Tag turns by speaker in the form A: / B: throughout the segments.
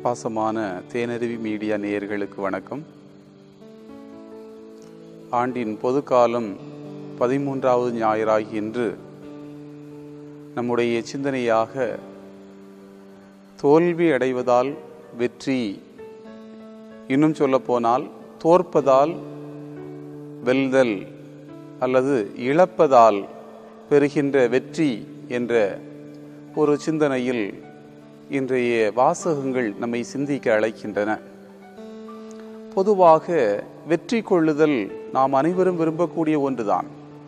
A: பாசமான தேனருவி மீடியா நேயர்களுக்கு வணக்கம் ஆண்டின் பொதுக்காலம் பதிமூன்றாவது ஞாயிறாகி இன்று நம்முடைய சிந்தனையாக தோல்வி அடைவதால் வெற்றி இன்னும் சொல்லப்போனால் தோற்பதால் வெல்தல் அல்லது இழப்பதால் பெறுகின்ற வெற்றி என்ற ஒரு சிந்தனையில் இன்றைய வாசகங்கள் நம்மை சிந்திக்க அழைக்கின்றன பொதுவாக வெற்றி கொள்ளுதல் நாம் அனைவரும் விரும்பக்கூடிய ஒன்றுதான்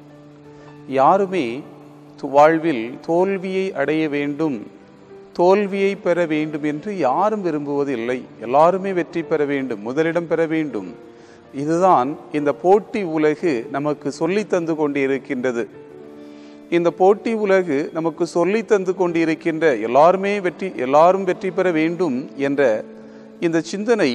A: யாருமே து- வாழ்வில் தோல்வியை அடைய வேண்டும் தோல்வியை பெற வேண்டும் என்று யாரும் விரும்புவதில்லை எல்லாருமே வெற்றி பெற வேண்டும் முதலிடம் பெற வேண்டும் இதுதான் இந்த போட்டி உலகு நமக்கு சொல்லித் தந்து கொண்டிருக்கின்றது இந்த போட்டி உலகு நமக்கு சொல்லி தந்து கொண்டிருக்கின்ற எல்லாருமே வெற்றி எல்லாரும் வெற்றி பெற வேண்டும் என்ற இந்த சிந்தனை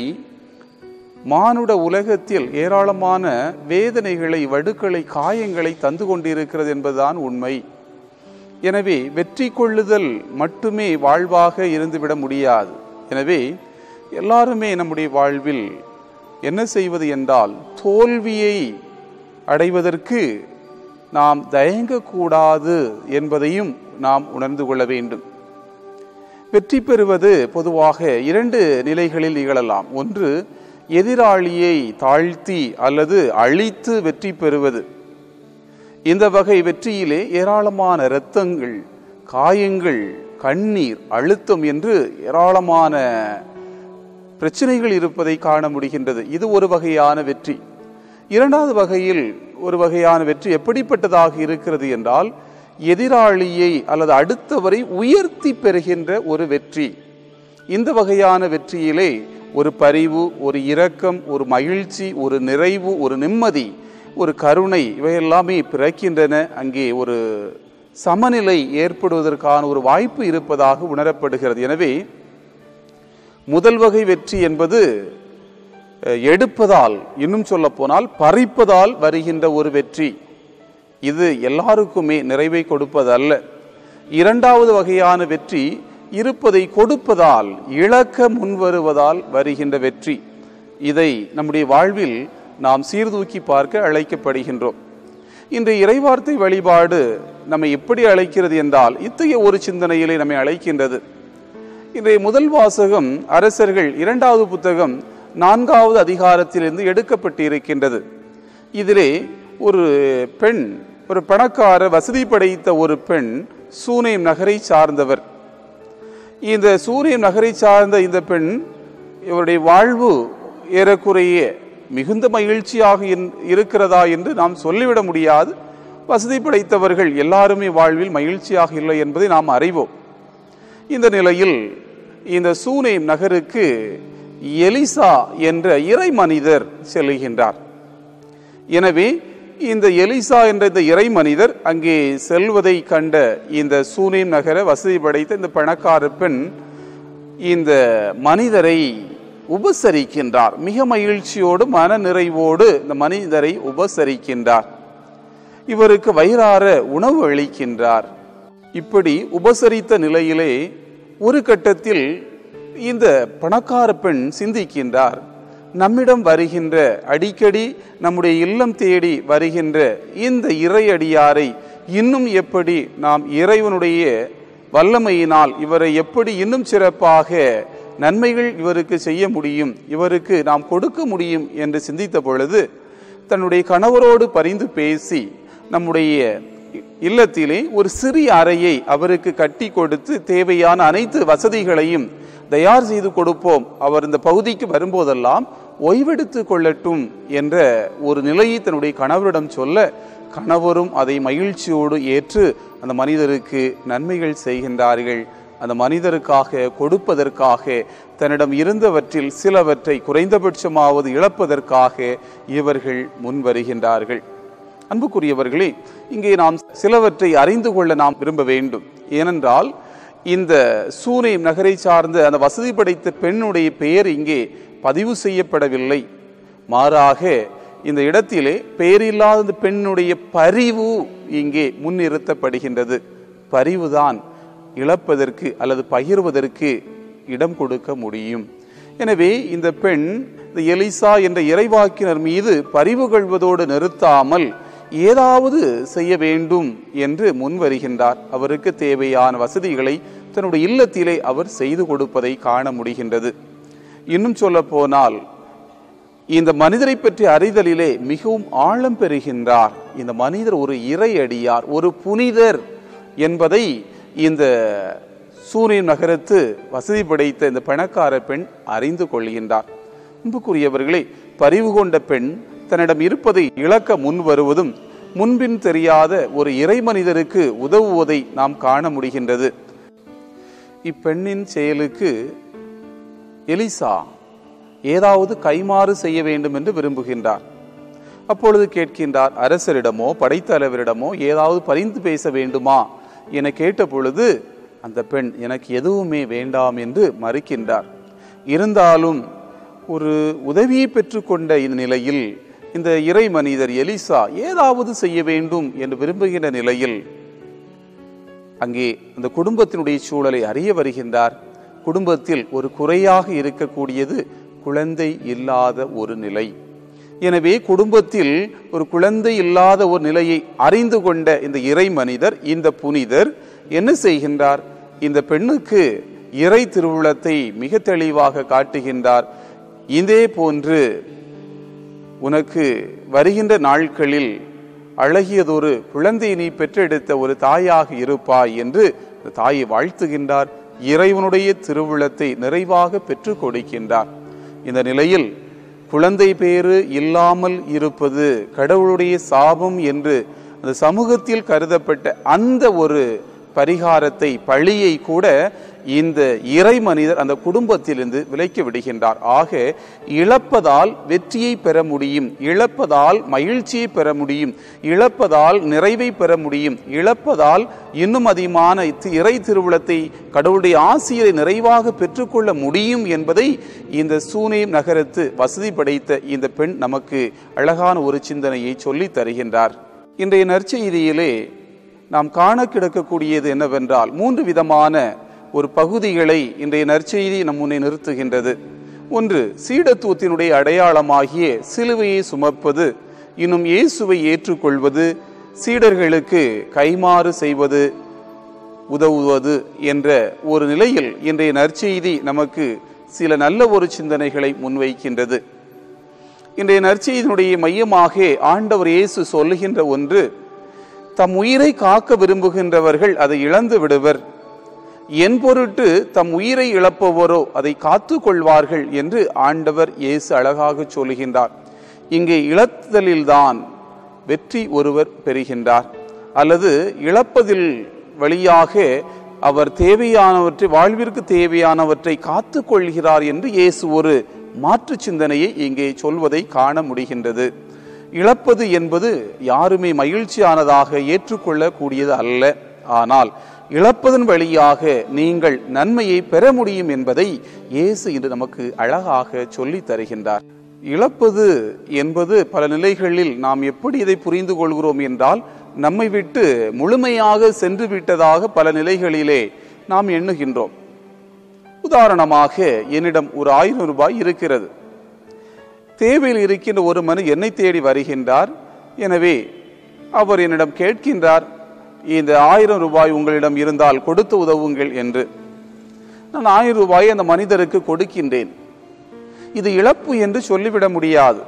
A: மானுட உலகத்தில் ஏராளமான வேதனைகளை வடுக்களை காயங்களை தந்து கொண்டிருக்கிறது என்பதுதான் உண்மை எனவே வெற்றி கொள்ளுதல் மட்டுமே வாழ்வாக இருந்துவிட முடியாது எனவே எல்லாருமே நம்முடைய வாழ்வில் என்ன செய்வது என்றால் தோல்வியை அடைவதற்கு நாம் தயங்கக்கூடாது என்பதையும் நாம் உணர்ந்து கொள்ள வேண்டும் வெற்றி பெறுவது பொதுவாக இரண்டு நிலைகளில் நிகழலாம் ஒன்று எதிராளியை தாழ்த்தி அல்லது அழித்து வெற்றி பெறுவது இந்த வகை வெற்றியிலே ஏராளமான இரத்தங்கள் காயங்கள் கண்ணீர் அழுத்தம் என்று ஏராளமான பிரச்சனைகள் இருப்பதை காண முடிகின்றது இது ஒரு வகையான வெற்றி இரண்டாவது வகையில் ஒரு வகையான வெற்றி எப்படிப்பட்டதாக இருக்கிறது என்றால் எதிராளியை அல்லது அடுத்தவரை உயர்த்தி பெறுகின்ற ஒரு வெற்றி இந்த வகையான வெற்றியிலே ஒரு பரிவு ஒரு இரக்கம் ஒரு மகிழ்ச்சி ஒரு நிறைவு ஒரு நிம்மதி ஒரு கருணை இவையெல்லாமே பிறக்கின்றன அங்கே ஒரு சமநிலை ஏற்படுவதற்கான ஒரு வாய்ப்பு இருப்பதாக உணரப்படுகிறது எனவே முதல் வகை வெற்றி என்பது அஹ், எடுப்பதால் இன்னும் சொல்ல போனால் பறிப்பதால் வருகின்ற ஒரு வெற்றி இது எல்லாருக்குமே நிறைவை கொடுப்பதல்ல இரண்டாவது வகையான வெற்றி இருப்பதை கொடுப்பதால் இழக்க முன்வருவதால் வருகின்ற வெற்றி இதை நம்முடைய வாழ்வில் நாம் சீர்தூக்கி பார்க்க அழைக்கப்படுகின்றோம் இன்று இறைவார்த்தை வழிபாடு நம்மை எப்படி அழைக்கிறது என்றால் இத்தகைய ஒரு சிந்தனையிலே நம்மை அழைக்கின்றது இன்றைய முதல் வாசகம் அரசர்கள் இரண்டாவது புத்தகம் நான்காவது அதிகாரத்திலிருந்து எடுக்கப்பட்டு இருக்கின்றது இதிலே ஒரு பெண் ஒரு பணக்கார வசதி படைத்த ஒரு பெண் சூனேம் நகரை சார்ந்தவர் இந்த சூரியன் நகரை சார்ந்த இந்த பெண் இவருடைய வாழ்வு ஏறக்குறைய மிகுந்த மகிழ்ச்சியாக இன்- இருக்கிறதா என்று நாம் சொல்லிவிட முடியாது வசதி படைத்தவர்கள் எல்லாருமே வாழ்வில் மகிழ்ச்சியாக இல்லை என்பதை நாம் அறிவோம் இந்த நிலையில் இந்த சூனேம் நகருக்கு எலிசா என்ற இறை மனிதர் செல்கின்றார் எனவே இந்த எலிசா என்ற இந்த இறை மனிதர் அங்கே செல்வதை கண்ட இந்த சூனேம் நகர வசதி படைத்த இந்த பணக்கார பெண் இந்த மனிதரை உபசரிக்கின்றார் மிக மகிழ்ச்சியோடு மன நிறைவோடு இந்த மனிதரை உபசரிக்கின்றார் இவருக்கு வயிறார உணவு அளிக்கின்றார் இப்படி உபசரித்த நிலையிலே ஒரு கட்டத்தில் இந்த பணக்கார பெண் சிந்திக்கின்றார் நம்மிடம் வருகின்ற அடிக்கடி நம்முடைய இல்லம் தேடி வருகின்ற இந்த இறையடியாரை இன்னும் எப்படி நாம் இறைவனுடைய வல்லமையினால் இவரை எப்படி இன்னும் சிறப்பாக நன்மைகள் இவருக்கு செய்ய முடியும் இவருக்கு நாம் கொடுக்க முடியும் என்று சிந்தித்த பொழுது தன்னுடைய கணவரோடு பரிந்து பேசி நம்முடைய இல்லத்திலே ஒரு சிறிய அறையை அவருக்கு கட்டி கொடுத்து தேவையான அனைத்து வசதிகளையும் தயார் செய்து கொடுப்போம் அவர் இந்த பகுதிக்கு வரும்போதெல்லாம் ஓய்வெடுத்து கொள்ளட்டும் என்ற ஒரு நிலையை தன்னுடைய கணவரிடம் சொல்ல கணவரும் அதை மகிழ்ச்சியோடு ஏற்று அந்த மனிதருக்கு நன்மைகள் செய்கின்றார்கள் அந்த மனிதருக்காக கொடுப்பதற்காக தன்னிடம் இருந்தவற்றில் சிலவற்றை குறைந்தபட்சமாவது இழப்பதற்காக இவர்கள் முன் வருகின்றார்கள் அன்புக்குரியவர்களே இங்கே நாம் சிலவற்றை அறிந்து கொள்ள நாம் விரும்ப வேண்டும் ஏனென்றால் இந்த சூனேம் நகரை சார்ந்த அந்த வசதி படைத்த பெண்ணுடைய பெயர் இங்கே பதிவு செய்யப்படவில்லை மாறாக இந்த இடத்திலே பெயரில்லாத இந்த பெண்ணுடைய பரிவு இங்கே முன்னிறுத்தப்படுகின்றது பரிவுதான் இழப்பதற்கு அல்லது பகிர்வதற்கு இடம் கொடுக்க முடியும் எனவே இந்த பெண் இந்த எலிசா என்ற இறைவாக்கினர் மீது பரிவு கொள்வதோடு நிறுத்தாமல் ஏதாவது செய்ய வேண்டும் என்று முன் வருகின்றார் அவருக்கு தேவையான வசதிகளை தன்னுடைய இல்லத்திலே அவர் செய்து கொடுப்பதை காண முடிகின்றது இன்னும் சொல்ல போனால் இந்த மனிதரை பற்றி அறிதலிலே மிகவும் ஆழம் பெறுகின்றார் இந்த மனிதர் ஒரு இறையடியார் ஒரு புனிதர் என்பதை இந்த சூரியன் நகரத்து வசதி படைத்த இந்த பணக்கார பெண் அறிந்து கொள்கின்றார் அன்புக்குரியவர்களே பரிவு கொண்ட பெண் தன்னிடம் இருப்பதை இழக்க முன் வருவதும் முன்பின் தெரியாத ஒரு இறை மனிதருக்கு உதவுவதை நாம் காண முடிகின்றது இப்பெண்ணின் செயலுக்கு எலிசா ஏதாவது கைமாறு செய்ய வேண்டும் என்று விரும்புகின்றார் அப்பொழுது கேட்கின்றார் அரசரிடமோ படைத்தலைவரிடமோ ஏதாவது பரிந்து பேச வேண்டுமா என கேட்ட பொழுது அந்த பெண் எனக்கு எதுவுமே வேண்டாம் என்று மறுக்கின்றார் இருந்தாலும் ஒரு உதவியை பெற்றுக்கொண்ட இந்த நிலையில் இந்த இறை மனிதர் எலிசா ஏதாவது செய்ய வேண்டும் என்று விரும்புகின்ற நிலையில் அங்கே அந்த குடும்பத்தினுடைய சூழலை அறிய வருகின்றார் குடும்பத்தில் ஒரு குறையாக இருக்கக்கூடியது குழந்தை இல்லாத ஒரு நிலை எனவே குடும்பத்தில் ஒரு குழந்தை இல்லாத ஒரு நிலையை அறிந்து கொண்ட இந்த இறை மனிதர் இந்த புனிதர் என்ன செய்கின்றார் இந்த பெண்ணுக்கு இறை திருவுளத்தை மிக தெளிவாக காட்டுகின்றார் இதே போன்று உனக்கு வருகின்ற நாட்களில் அழகியதொரு குழந்தை நீ பெற்றெடுத்த ஒரு தாயாக இருப்பாய் என்று அந்த தாயை வாழ்த்துகின்றார் இறைவனுடைய திருவுளத்தை நிறைவாக பெற்றுக் கொடுக்கின்றார் இந்த நிலையில் குழந்தை பேறு இல்லாமல் இருப்பது கடவுளுடைய சாபம் என்று அந்த சமூகத்தில் கருதப்பட்ட அந்த ஒரு பரிகாரத்தை பழியை கூட இந்த இறை மனிதர் அந்த குடும்பத்திலிருந்து விலக்கி விடுகின்றார் ஆக இழப்பதால் வெற்றியை பெற முடியும் இழப்பதால் மகிழ்ச்சியை பெற முடியும் இழப்பதால் நிறைவை பெற முடியும் இழப்பதால் இன்னும் அதிகமான தி- இறை திருவுளத்தை கடவுளுடைய ஆசிரியரை நிறைவாக பெற்றுக்கொள்ள முடியும் என்பதை இந்த சூனேம் நகரத்து வசதி படைத்த இந்த பெண் நமக்கு அழகான ஒரு சிந்தனையை சொல்லித் தருகின்றார் இன்றைய நற்செய்தியிலே நாம் காண கிடக்கக்கூடியது என்னவென்றால் மூன்று விதமான ஒரு பகுதிகளை இன்றைய நற்செய்தி நம் முன்னே நிறுத்துகின்றது ஒன்று சீடத்துவத்தினுடைய அடையாளமாகிய சிலுவையை சுமப்பது இன்னும் இயேசுவை ஏற்றுக்கொள்வது சீடர்களுக்கு கைமாறு செய்வது உதவுவது என்ற ஒரு நிலையில் இன்றைய நற்செய்தி நமக்கு சில நல்ல ஒரு சிந்தனைகளை முன்வைக்கின்றது இன்றைய நற்செய்தியினுடைய மையமாக ஆண்டவர் இயேசு சொல்லுகின்ற ஒன்று தம் உயிரை காக்க விரும்புகின்றவர்கள் அதை இழந்து விடுவர் என் பொருட்டு தம் உயிரை இழப்பவரோ அதை காத்து கொள்வார்கள் என்று ஆண்டவர் இயேசு அழகாக சொல்லுகின்றார் இங்கே இழத்தலில்தான் வெற்றி ஒருவர் பெறுகின்றார் அல்லது இழப்பதில் வழியாக அவர் தேவையானவற்றை வாழ்விற்கு தேவையானவற்றை காத்து கொள்கிறார் என்று இயேசு ஒரு மாற்று சிந்தனையை இங்கே சொல்வதை காண முடிகின்றது இழப்பது என்பது யாருமே மகிழ்ச்சியானதாக ஏற்றுக்கொள்ளக்கூடியது அல்ல ஆனால் இழப்பதன் வழியாக நீங்கள் நன்மையை பெற முடியும் என்பதை இயேசு இன்று நமக்கு அழகாக சொல்லித் தருகின்றார் இழப்பது என்பது பல நிலைகளில் நாம் எப்படி இதை புரிந்து கொள்கிறோம் என்றால் நம்மை விட்டு முழுமையாக சென்று விட்டதாக பல நிலைகளிலே நாம் எண்ணுகின்றோம் உதாரணமாக என்னிடம் ஒரு ஆயிரம் ரூபாய் இருக்கிறது தேவையில் இருக்கின்ற ஒரு மனு என்னை தேடி வருகின்றார் எனவே அவர் என்னிடம் கேட்கின்றார் இந்த ஆயிரம் ரூபாய் உங்களிடம் இருந்தால் கொடுத்து உதவுங்கள் என்று நான் ஆயிரம் ரூபாயை அந்த மனிதருக்கு கொடுக்கின்றேன் இது இழப்பு என்று சொல்லிவிட முடியாது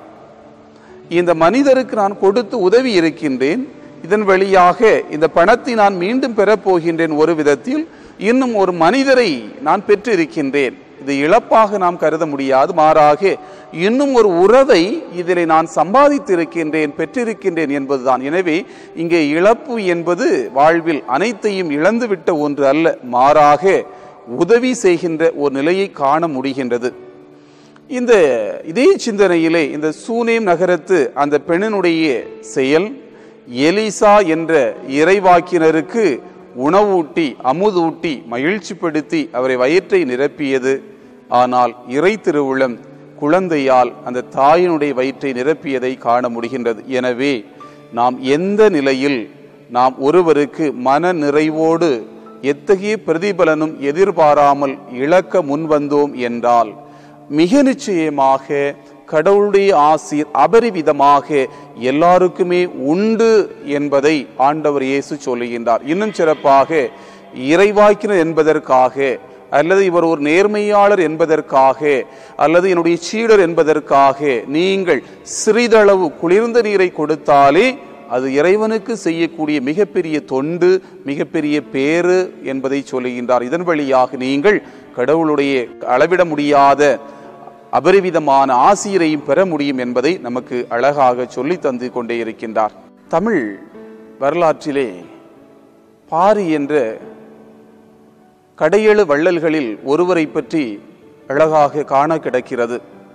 A: இந்த மனிதருக்கு நான் கொடுத்து உதவி இருக்கின்றேன் இதன் வழியாக இந்த பணத்தை நான் மீண்டும் பெறப் போகின்றேன் ஒரு விதத்தில் இன்னும் ஒரு மனிதரை நான் பெற்றிருக்கின்றேன் இது இழப்பாக நாம் கருத முடியாது மாறாக இன்னும் ஒரு உறவை இதிலே நான் சம்பாதித்திருக்கின்றேன் பெற்றிருக்கின்றேன் என்பதுதான் எனவே இங்கே இழப்பு என்பது வாழ்வில் அனைத்தையும் இழந்துவிட்ட ஒன்று அல்ல மாறாக உதவி செய்கின்ற ஒரு நிலையை காண முடிகின்றது இந்த இதே சிந்தனையிலே இந்த சூனேம் நகரத்து அந்த பெண்ணினுடைய செயல் எலிசா என்ற இறைவாக்கினருக்கு உணவூட்டி அமுதூட்டி மகிழ்ச்சிப்படுத்தி அவரை வயிற்றை நிரப்பியது ஆனால் இறை திருவுளம் குழந்தையால் அந்த தாயினுடைய வயிற்றை நிரப்பியதை காண முடிகின்றது எனவே நாம் எந்த நிலையில் நாம் ஒருவருக்கு மன நிறைவோடு எத்தகைய பிரதிபலனும் எதிர்பாராமல் இழக்க முன்வந்தோம் என்றால் மிக நிச்சயமாக கடவுளுடைய ஆசீர் அபரிவிதமாக எல்லாருக்குமே உண்டு என்பதை ஆண்டவர் இயேசு சொல்லுகின்றார் இன்னும் சிறப்பாக இறைவாக்கினர் என்பதற்காக அல்லது இவர் ஒரு நேர்மையாளர் என்பதற்காக அல்லது என்னுடைய சீடர் என்பதற்காக நீங்கள் சிறிதளவு குளிர்ந்த நீரை கொடுத்தாலே அது இறைவனுக்கு செய்யக்கூடிய மிகப்பெரிய தொண்டு மிகப்பெரிய பேறு என்பதை சொல்லுகின்றார் இதன் வழியாக நீங்கள் கடவுளுடைய அளவிட முடியாத அபரிவிதமான ஆசிரியரையும் பெற முடியும் என்பதை நமக்கு அழகாக சொல்லி தந்து கொண்டே இருக்கின்றார் தமிழ் வரலாற்றிலே பாரி என்ற கடையெழு வள்ளல்களில் ஒருவரை பற்றி அழகாக காண கிடக்கிறது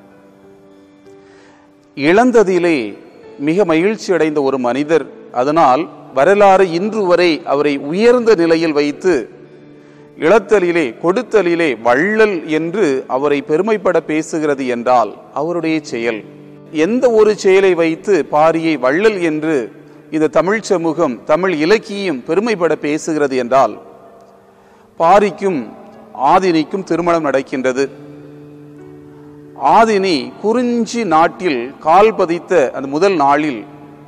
A: இழந்ததிலே மிக மகிழ்ச்சி அடைந்த ஒரு மனிதர் அதனால் வரலாறு இன்று வரை அவரை உயர்ந்த நிலையில் வைத்து இளத்தலிலே கொடுத்தலிலே வள்ளல் என்று அவரை பெருமைப்பட பேசுகிறது என்றால் அவருடைய செயல் எந்த ஒரு செயலை வைத்து பாரியை வள்ளல் என்று இந்த தமிழ் சமூகம் தமிழ் இலக்கியம் பெருமைப்பட பேசுகிறது என்றால் பாரிக்கும் ஆதினிக்கும் திருமணம் நடக்கின்றது ஆதினி குறிஞ்சி நாட்டில் கால் பதித்த அந்த முதல் நாளில்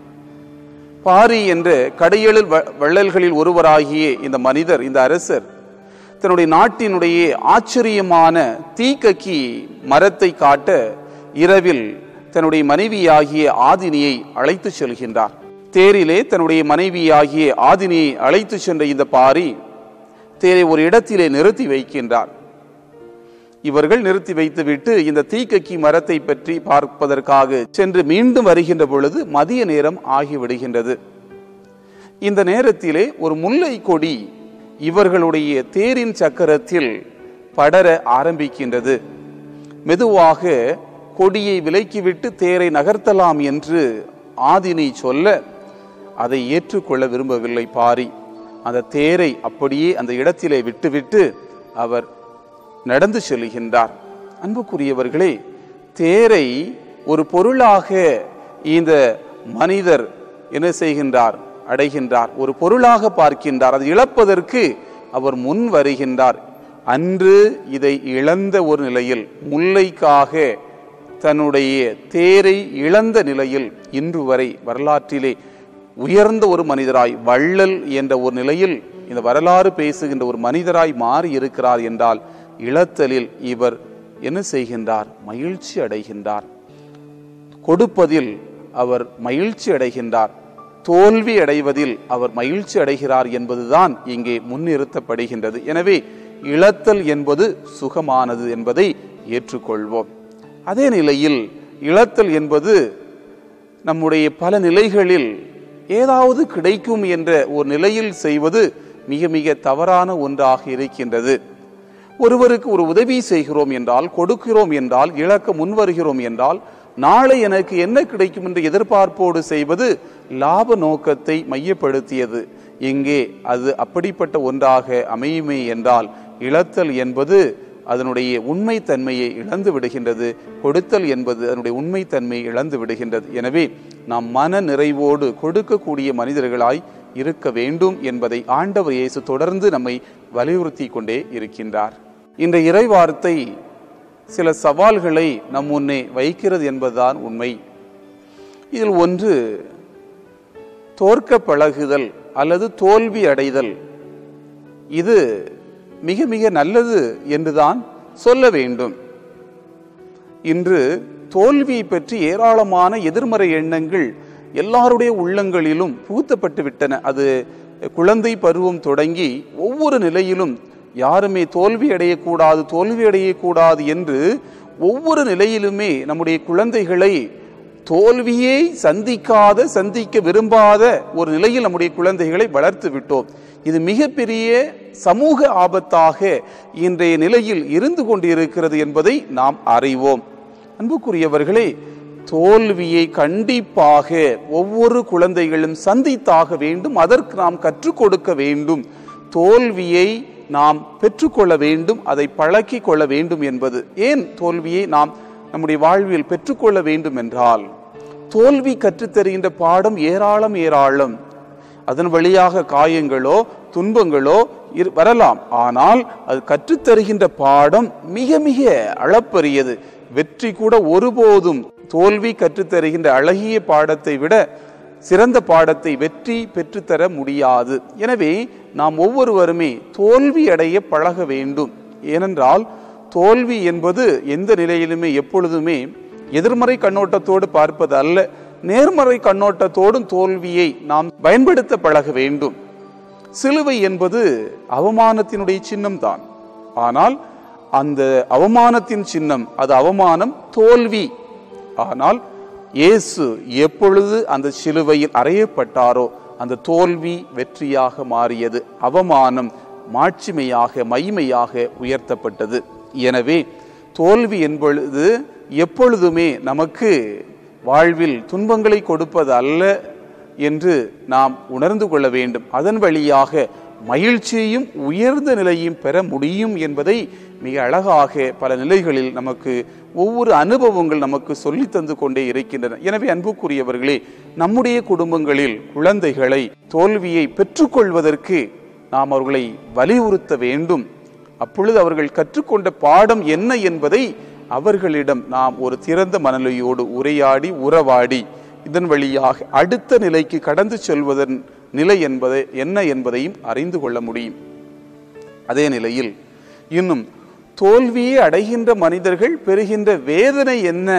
A: பாரி என்ற கடையெழு வள்ளல்களில் ஒருவராகிய இந்த மனிதர் இந்த அரசர் தன்னுடைய நாட்டினுடைய ஆச்சரியமான தீக்கக்கி மரத்தை காட்ட இரவில் தன்னுடைய மனைவியாகிய ஆதினியை அழைத்து செல்கின்றார் தேரிலே தன்னுடைய மனைவியாகிய ஆதினியை அழைத்து சென்ற இந்த பாரி தேரை ஒரு இடத்திலே நிறுத்தி வைக்கின்றார் இவர்கள் நிறுத்தி வைத்துவிட்டு இந்த தீக்கக்கி மரத்தை பற்றி பார்ப்பதற்காக சென்று மீண்டும் வருகின்ற பொழுது மதிய நேரம் ஆகிவிடுகின்றது இந்த நேரத்திலே ஒரு முல்லை கொடி இவர்களுடைய தேரின் சக்கரத்தில் படர ஆரம்பிக்கின்றது மெதுவாக கொடியை விலக்கிவிட்டு தேரை நகர்த்தலாம் என்று ஆதினி சொல்ல அதை ஏற்றுக்கொள்ள விரும்பவில்லை பாரி அந்த தேரை அப்படியே அந்த இடத்திலே விட்டுவிட்டு அவர் நடந்து செல்கின்றார் அன்புக்குரியவர்களே தேரை ஒரு பொருளாக இந்த மனிதர் என்ன செய்கின்றார் அடைகின்றார் ஒரு பொருளாக பார்க்கின்றார் அதை இழப்பதற்கு அவர் முன் வருகின்றார் அன்று இதை இழந்த ஒரு நிலையில் முல்லைக்காக தன்னுடைய தேரை இழந்த நிலையில் இன்று வரை வரலாற்றிலே உயர்ந்த ஒரு மனிதராய் வள்ளல் என்ற ஒரு நிலையில் இந்த வரலாறு பேசுகின்ற ஒரு மனிதராய் மாறி இருக்கிறார் என்றால் இழத்தலில் இவர் என்ன செய்கின்றார் மகிழ்ச்சி அடைகின்றார் கொடுப்பதில் அவர் மகிழ்ச்சி அடைகின்றார் தோல்வி அடைவதில் அவர் மகிழ்ச்சி அடைகிறார் என்பதுதான் இங்கே முன்னிறுத்தப்படுகின்றது எனவே இழத்தல் என்பது சுகமானது என்பதை ஏற்றுக்கொள்வோம் அதே நிலையில் இழத்தல் என்பது நம்முடைய பல நிலைகளில் ஏதாவது கிடைக்கும் என்ற ஒரு நிலையில் செய்வது மிக மிக தவறான ஒன்றாக இருக்கின்றது ஒருவருக்கு ஒரு உதவி செய்கிறோம் என்றால் கொடுக்கிறோம் என்றால் இழக்க முன்வருகிறோம் என்றால் நாளை எனக்கு என்ன கிடைக்கும் என்று எதிர்பார்ப்போடு செய்வது லாப நோக்கத்தை மையப்படுத்தியது எங்கே அது அப்படிப்பட்ட ஒன்றாக அமையுமே என்றால் இழத்தல் என்பது அதனுடைய உண்மை தன்மையை இழந்து விடுகின்றது கொடுத்தல் என்பது அதனுடைய உண்மை தன்மையை இழந்து விடுகின்றது எனவே நாம் மன நிறைவோடு கொடுக்கக்கூடிய மனிதர்களாய் இருக்க வேண்டும் என்பதை ஆண்டவர் இயேசு தொடர்ந்து நம்மை வலியுறுத்தி கொண்டே இருக்கின்றார் இந்த இறைவார்த்தை சில சவால்களை நம் முன்னே வைக்கிறது என்பதுதான் உண்மை இதில் ஒன்று தோற்க பழகுதல் அல்லது தோல்வி அடைதல் இது மிக மிக நல்லது என்றுதான் சொல்ல வேண்டும் இன்று தோல்வியை பற்றி ஏராளமான எதிர்மறை எண்ணங்கள் எல்லாருடைய உள்ளங்களிலும் புகுத்தப்பட்டு விட்டன அது குழந்தை பருவம் தொடங்கி ஒவ்வொரு நிலையிலும் யாருமே தோல்வி அடையக்கூடாது தோல்வி அடையக்கூடாது என்று ஒவ்வொரு நிலையிலுமே நம்முடைய குழந்தைகளை தோல்வியை சந்திக்காத சந்திக்க விரும்பாத ஒரு நிலையில் நம்முடைய குழந்தைகளை வளர்த்து விட்டோம் இது மிகப்பெரிய சமூக ஆபத்தாக இன்றைய நிலையில் இருந்து கொண்டிருக்கிறது என்பதை நாம் அறிவோம் அன்புக்குரியவர்களே தோல்வியை கண்டிப்பாக ஒவ்வொரு குழந்தைகளும் சந்தித்தாக வேண்டும் அதற்கு நாம் கற்றுக் கொடுக்க வேண்டும் தோல்வியை நாம் பெற்றுக்கொள்ள வேண்டும் அதை பழக்கி கொள்ள வேண்டும் என்பது ஏன் தோல்வியை நாம் நம்முடைய வாழ்வில் பெற்றுக்கொள்ள வேண்டும் என்றால் தோல்வி கற்றுத்தருகின்ற பாடம் ஏராளம் ஏராளம் அதன் வழியாக காயங்களோ துன்பங்களோ இரு- வரலாம் ஆனால் அது கற்றுத்தருகின்ற பாடம் மிக மிக அளப்பரியது வெற்றி கூட ஒருபோதும் தோல்வி கற்றுத்தருகின்ற அழகிய பாடத்தை விட சிறந்த பாடத்தை வெற்றி பெற்றுத்தர முடியாது எனவே நாம் ஒவ்வொருவருமே தோல்வி அடைய பழக வேண்டும் ஏனென்றால் தோல்வி என்பது எந்த நிலையிலுமே எப்பொழுதுமே எதிர்மறை கண்ணோட்டத்தோடு பார்ப்பது அல்ல நேர்மறை கண்ணோட்டத்தோடும் தோல்வியை நாம் பயன்படுத்த பழக வேண்டும் சிலுவை என்பது அவமானத்தினுடைய சின்னம்தான் ஆனால் அந்த அவமானத்தின் சின்னம் அது அவமானம் தோல்வி ஆனால் இயேசு எப்பொழுது அந்த சிலுவையில் அறையப்பட்டாரோ அந்த தோல்வி வெற்றியாக மாறியது அவமானம் மாட்சிமையாக மைமையாக உயர்த்தப்பட்டது எனவே தோல்வி என்பொழுது எப்பொழுதுமே நமக்கு வாழ்வில் துன்பங்களை கொடுப்பது அல்ல என்று நாம் உணர்ந்து கொள்ள வேண்டும் அதன் வழியாக மகிழ்ச்சியையும் உயர்ந்த நிலையும் பெற முடியும் என்பதை மிக அழகாக பல நிலைகளில் நமக்கு ஒவ்வொரு அனுபவங்கள் நமக்கு சொல்லி தந்து கொண்டே இருக்கின்றன எனவே அன்புக்குரியவர்களே நம்முடைய குடும்பங்களில் குழந்தைகளை தோல்வியை பெற்றுக்கொள்வதற்கு நாம் அவர்களை வலியுறுத்த வேண்டும் அப்பொழுது அவர்கள் கற்றுக்கொண்ட பாடம் என்ன என்பதை அவர்களிடம் நாம் ஒரு திறந்த மனநிலையோடு உரையாடி உறவாடி இதன் வழியாக அடுத்த நிலைக்கு கடந்து செல்வதன் நிலை என்பதை என்ன என்பதையும் அறிந்து கொள்ள முடியும் அதே நிலையில் இன்னும் தோல்வியை அடைகின்ற மனிதர்கள் பெறுகின்ற வேதனை என்ன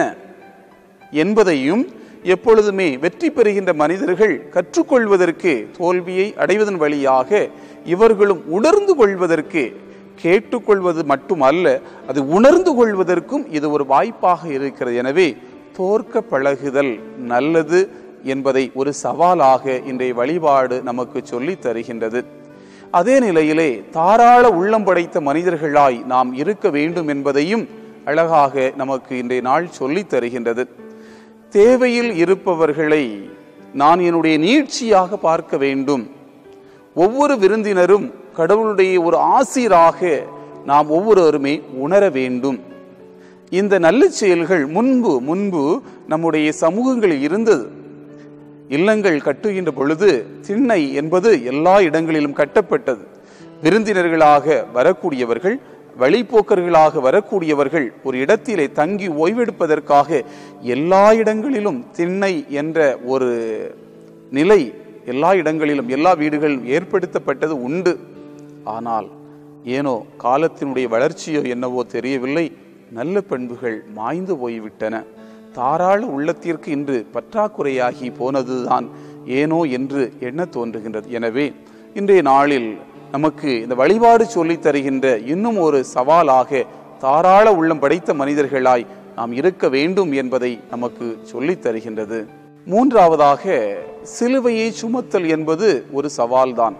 A: என்பதையும் எப்பொழுதுமே வெற்றி பெறுகின்ற மனிதர்கள் கற்றுக்கொள்வதற்கு தோல்வியை அடைவதன் வழியாக இவர்களும் உணர்ந்து கொள்வதற்கு கேட்டுக்கொள்வது மட்டுமல்ல அது உணர்ந்து கொள்வதற்கும் இது ஒரு வாய்ப்பாக இருக்கிறது எனவே தோற்க பழகுதல் நல்லது என்பதை ஒரு சவாலாக இன்றைய வழிபாடு நமக்கு சொல்லித் தருகின்றது அதே நிலையிலே தாராள உள்ளம் படைத்த மனிதர்களாய் நாம் இருக்க வேண்டும் என்பதையும் அழகாக நமக்கு இன்றைய நாள் சொல்லித் தருகின்றது தேவையில் இருப்பவர்களை நான் என்னுடைய நீட்சியாக பார்க்க வேண்டும் ஒவ்வொரு விருந்தினரும் கடவுளுடைய ஒரு ஆசிராக நாம் ஒவ்வொருவருமே உணர வேண்டும் இந்த நல்ல செயல்கள் முன்பு முன்பு நம்முடைய சமூகங்களில் இருந்தது இல்லங்கள் கட்டுகின்ற பொழுது திண்ணை என்பது எல்லா இடங்களிலும் கட்டப்பட்டது விருந்தினர்களாக வரக்கூடியவர்கள் வழிப்போக்கர்களாக வரக்கூடியவர்கள் ஒரு இடத்திலே தங்கி ஓய்வெடுப்பதற்காக எல்லா இடங்களிலும் திண்ணை என்ற ஒரு நிலை எல்லா இடங்களிலும் எல்லா வீடுகளிலும் ஏற்படுத்தப்பட்டது உண்டு ஆனால் ஏனோ காலத்தினுடைய வளர்ச்சியோ என்னவோ தெரியவில்லை நல்ல பண்புகள் மாய்ந்து போய்விட்டன தாராள உள்ளத்திற்கு இன்று பற்றாக்குறையாகி போனதுதான் ஏனோ என்று எண்ண தோன்றுகின்றது எனவே இன்றைய நாளில் நமக்கு இந்த வழிபாடு சொல்லித் தருகின்ற இன்னும் ஒரு சவாலாக தாராள உள்ளம் படைத்த மனிதர்களாய் நாம் இருக்க வேண்டும் என்பதை நமக்கு சொல்லித் தருகின்றது மூன்றாவதாக சிலுவையை சுமத்தல் என்பது ஒரு சவால்தான்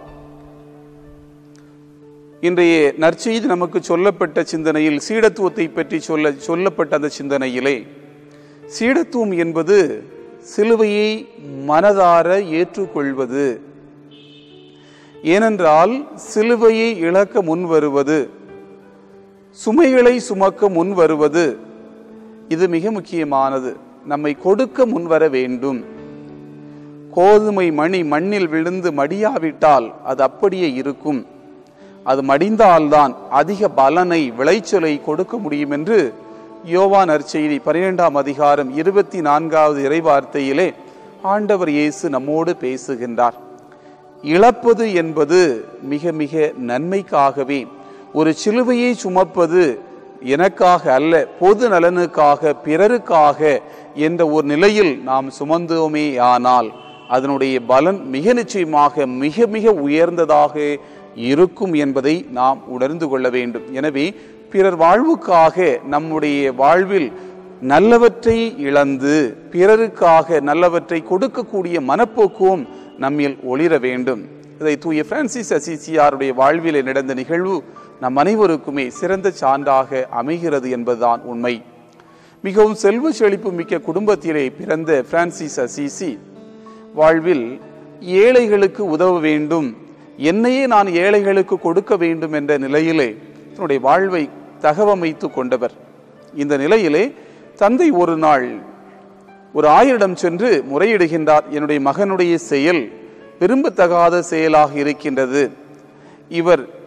A: இன்றைய நற்செய்தி நமக்கு சொல்லப்பட்ட சிந்தனையில் சீடத்துவத்தை பற்றி சொல்ல சொல்லப்பட்ட அந்த சிந்தனையிலே சீடத்துவம் என்பது சிலுவையை மனதார ஏற்றுக்கொள்வது ஏனென்றால் சிலுவையை இழக்க முன் வருவது சுமைகளை சுமக்க முன் வருவது இது மிக முக்கியமானது நம்மை கொடுக்க முன்வர வேண்டும் கோதுமை மணி மண்ணில் விழுந்து மடியாவிட்டால் அது அப்படியே இருக்கும் அது மடிந்தால்தான் அதிக பலனை விளைச்சலை கொடுக்க முடியும் என்று யோவான் நற்செய்தி பன்னிரெண்டாம் அதிகாரம் இருபத்தி நான்காவது இறைவார்த்தையிலே ஆண்டவர் இயேசு நம்மோடு பேசுகின்றார் இழப்பது என்பது மிக மிக நன்மைக்காகவே ஒரு சிலுவையை சுமப்பது எனக்காக அல்ல பொது நலனுக்காக பிறருக்காக என்ற ஒரு நிலையில் நாம் சுமந்தோமே ஆனால் அதனுடைய பலன் மிக நிச்சயமாக மிக மிக உயர்ந்ததாக இருக்கும் என்பதை நாம் உணர்ந்து கொள்ள வேண்டும் எனவே பிறர் வாழ்வுக்காக நம்முடைய வாழ்வில் நல்லவற்றை இழந்து பிறருக்காக நல்லவற்றை கொடுக்கக்கூடிய மனப்போக்குவம் நம்மில் ஒளிர வேண்டும் இதை தூய பிரான்சிஸ் அசிசியாருடைய வாழ்வில் நடந்த நிகழ்வு நம் அனைவருக்குமே சிறந்த சான்றாக அமைகிறது என்பதுதான் உண்மை மிகவும் செல்வ செழிப்பு மிக்க குடும்பத்திலே பிறந்த பிரான்சிஸ் அசிசி வாழ்வில் ஏழைகளுக்கு உதவ வேண்டும் என்னையே நான் ஏழைகளுக்கு கொடுக்க வேண்டும் என்ற நிலையிலே தன்னுடைய வாழ்வை தகவமைத்து கொண்டவர் இந்த நிலையிலே தந்தை ஒரு நாள் ஒரு ஆயரிடம் சென்று முறையிடுகின்றார் என்னுடைய மகனுடைய செயல் விரும்பத்தகாத செயலாக இருக்கின்றது இவர்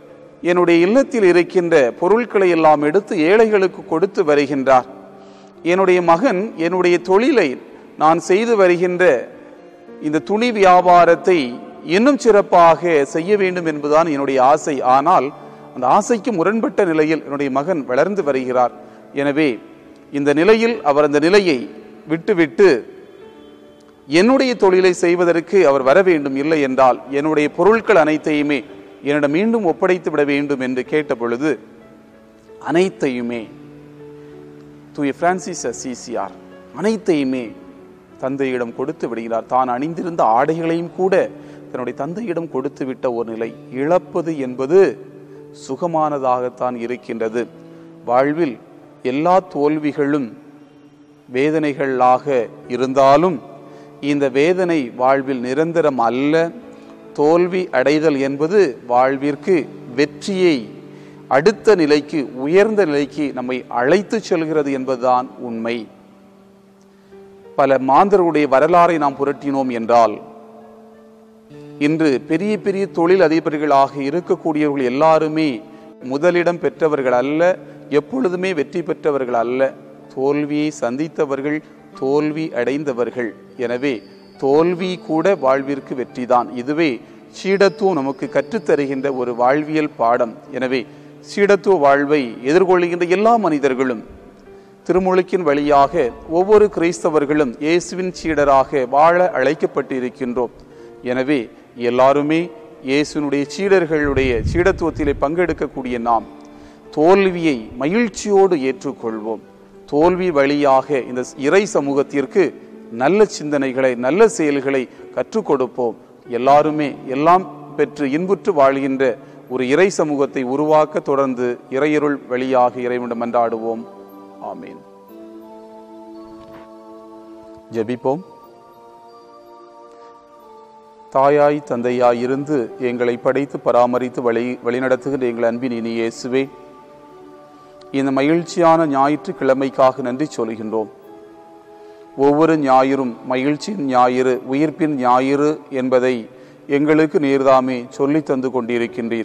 A: என்னுடைய இல்லத்தில் இருக்கின்ற பொருட்களை எல்லாம் எடுத்து ஏழைகளுக்கு கொடுத்து வருகின்றார் என்னுடைய மகன் என்னுடைய தொழிலை நான் செய்து வருகின்ற இந்த துணி வியாபாரத்தை இன்னும் சிறப்பாக செய்ய வேண்டும் என்பதுதான் என்னுடைய ஆசை ஆனால் அந்த ஆசைக்கு முரண்பட்ட நிலையில் என்னுடைய மகன் வளர்ந்து வருகிறார் எனவே இந்த நிலையில் அவர் அந்த நிலையை விட்டுவிட்டு என்னுடைய தொழிலை செய்வதற்கு அவர் வர வேண்டும் இல்லை என்றால் என்னுடைய பொருட்கள் அனைத்தையுமே என்னிடம் மீண்டும் ஒப்படைத்து விட வேண்டும் என்று கேட்ட பொழுது அனைத்தையுமே தூய பிரான்சிஸ் அசிசியார் அனைத்தையுமே தந்தையிடம் கொடுத்து விடுகிறார் தான் அணிந்திருந்த ஆடைகளையும் கூட தன்னுடைய தந்தையிடம் கொடுத்து விட்ட ஒரு நிலை இழப்பது என்பது சுகமானதாகத்தான் இருக்கின்றது வாழ்வில் எல்லா தோல்விகளும் வேதனைகளாக இருந்தாலும் இந்த வேதனை வாழ்வில் நிரந்தரம் அல்ல தோல்வி அடைதல் என்பது வாழ்விற்கு வெற்றியை அடுத்த நிலைக்கு உயர்ந்த நிலைக்கு நம்மை அழைத்து செல்கிறது என்பதுதான் உண்மை பல மாந்தருடைய வரலாறை நாம் புரட்டினோம் என்றால் இன்று பெரிய பெரிய தொழில் அதிபர்களாக இருக்கக்கூடியவர்கள் எல்லாருமே முதலிடம் பெற்றவர்கள் அல்ல எப்பொழுதுமே வெற்றி பெற்றவர்கள் அல்ல தோல்வியை சந்தித்தவர்கள் தோல்வி அடைந்தவர்கள் எனவே தோல்வி கூட வாழ்விற்கு வெற்றிதான் இதுவே சீடத்துவம் நமக்கு கற்றுத்தருகின்ற ஒரு வாழ்வியல் பாடம் எனவே சீடத்துவ வாழ்வை எதிர்கொள்கின்ற எல்லா மனிதர்களும் திருமுழுக்கின் வழியாக ஒவ்வொரு கிறிஸ்தவர்களும் இயேசுவின் சீடராக வாழ அழைக்கப்பட்டு இருக்கின்றோம் எனவே எல்லாருமே இயேசுனுடைய சீடர்களுடைய சீடத்துவத்திலே பங்கெடுக்கக்கூடிய நாம் தோல்வியை மகிழ்ச்சியோடு ஏற்றுக்கொள்வோம் தோல்வி வழியாக இந்த இறை சமூகத்திற்கு நல்ல சிந்தனைகளை நல்ல செயல்களை கற்றுக் கொடுப்போம் எல்லாருமே எல்லாம் பெற்று இன்புற்று வாழ்கின்ற ஒரு இறை சமூகத்தை உருவாக்க தொடர்ந்து இறையருள் வழியாக இறைவனிடம் மன்றாடுவோம் ஆமீன் ஜெபிப்போம் தாயாய் தந்தையாய் இருந்து எங்களை படைத்து பராமரித்து வழி வழிநடத்துகின்ற எங்கள் அன்பின் இனி இயேசுவே இந்த மகிழ்ச்சியான ஞாயிற்றுக்கிழமைக்காக நன்றி சொல்கின்றோம் ஒவ்வொரு ஞாயிறும் மகிழ்ச்சியின் ஞாயிறு உயிர்ப்பின் ஞாயிறு என்பதை எங்களுக்கு நீர்தாமே சொல்லி தந்து கொண்டிருக்கின்றீர்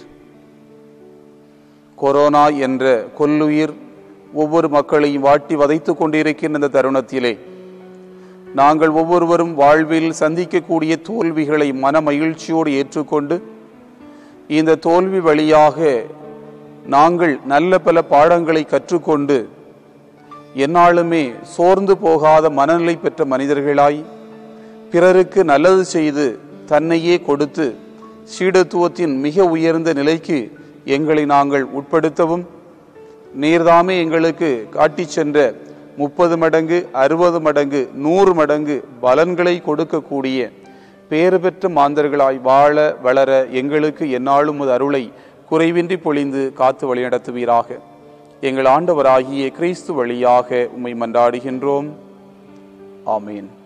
A: கொரோனா என்ற கொல்லுயிர் ஒவ்வொரு மக்களையும் வாட்டி வதைத்து கொண்டிருக்கின்ற இந்த தருணத்திலே நாங்கள் ஒவ்வொருவரும் வாழ்வில் சந்திக்கக்கூடிய தோல்விகளை மன மகிழ்ச்சியோடு ஏற்றுக்கொண்டு இந்த தோல்வி வழியாக நாங்கள் நல்ல பல பாடங்களை கற்றுக்கொண்டு எந்நாளுமே சோர்ந்து போகாத மனநிலை பெற்ற மனிதர்களாய் பிறருக்கு நல்லது செய்து தன்னையே கொடுத்து சீடத்துவத்தின் மிக உயர்ந்த நிலைக்கு எங்களை நாங்கள் உட்படுத்தவும் நீர்தாமே எங்களுக்கு காட்டிச் சென்ற முப்பது மடங்கு அறுபது மடங்கு நூறு மடங்கு பலன்களை கொடுக்கக்கூடிய பேறு பெற்ற மாந்தர்களாய் வாழ வளர எங்களுக்கு எந்நாளும் உமது அருளை குறைவின்றி பொழிந்து காத்து வழிநடத்துவீராக எங்கள் ஆண்டவராகிய கிறிஸ்து வழியாக உம்மை மன்றாடுகின்றோம் ஆமீன்